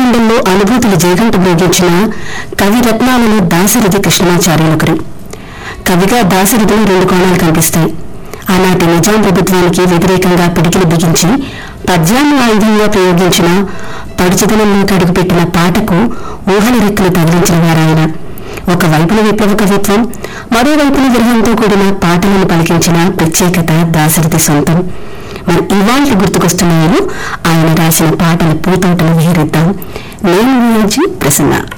గుండెల్లో అనుభూతులు జయగంట మోగించిన కవి రత్నాలలో దాశరథి కృష్ణమాచార్యులొకరు కవిగా దాశరథిలో రెండు కోణాలు కనిపిస్తాయి ఆనాటి నిజాం ప్రభుత్వానికి వ్యతిరేకంగా పిడికిలు బిగించి పద్యాన్ని ఆయుధంగా ప్రయోగించిన పడుచుదనంలోకి అడుగుపెట్టిన పాటకు ఊహల రెక్కలు తగిలించిన వారాయన ఒకవైపున విప్లవ కవిత్వం మరోవైపున విరహంతో కూడిన పాటలను పలికించిన ప్రత్యేకత దాశరథి సొంతం మరి ఇవాళ గుర్తుకొస్తున్నాయో ఆయన రాసిన పాటల పూతోటలు విహరిద్దాం నేను మీ నుంచి ప్రసన్న